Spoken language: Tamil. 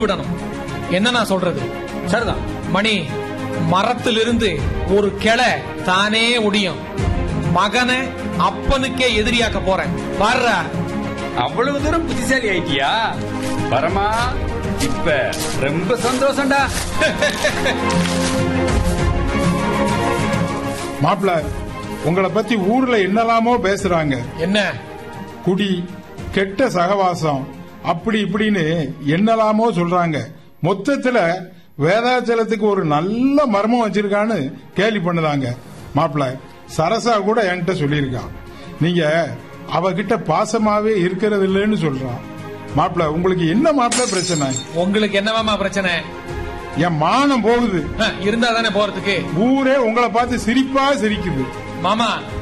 விடணும் என்ன நான் சொல்றது சரிதான் மணி மரத்திலிருந்து ஒரு கிளை தானே ஒடியும் மகனை அப்பனுக்கே எதிரியாக்க போறேன் வர்ற அவ்வளவு தூரம் புத்திசாலி ஆயிட்டியா பரமா இப்ப ரொம்ப சந்தோஷம்டா மாப்பிள உங்களை பத்தி ஊர்ல என்னலாமோ பேசுறாங்க என்ன குடி கெட்ட சகவாசம் அப்படி இப்படின்னு என்னலாமோ சொல்றாங்க மொத்தத்துல வேதாச்சலத்துக்கு ஒரு நல்ல மர்மம் வச்சிருக்கான்னு கேலி பண்ணுதாங்க மாப்பிள சரசா கூட என்கிட்ட சொல்லியிருக்கான் நீங்க அவகிட்ட பாசமாவே இருக்கிறது இல்லைன்னு சொல்றான் மாப்பிள உங்களுக்கு என்ன மாப்பிள பிரச்சனை உங்களுக்கு என்னவாமா பிரச்சனை என் மானம் போகுது ஹ, இருந்தா தானே போறதுக்கு ஊரே உங்களை பார்த்து சிரிப்பா சிரிக்குது மாமா